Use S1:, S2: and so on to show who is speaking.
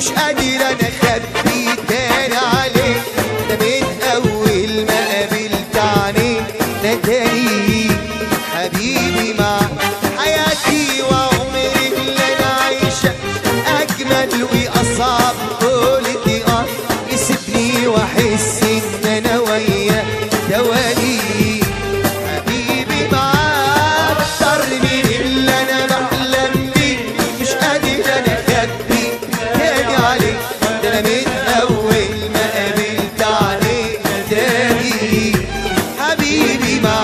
S1: قادر انا اخبي تاني عليك ده من اول ما قابلت عينيك ناداني حبيبي مع حياتي وعمري اللي انا عايشه اجمل واصعب قلت اه يسيبني واحس ان انا وياه دوالي حبيبي معاك اكتر من اللي انا بحلم بيه مش قادر انا اخبي تاني عليك ده انا من اول ما قابلت عليك تاني حبيبي معاك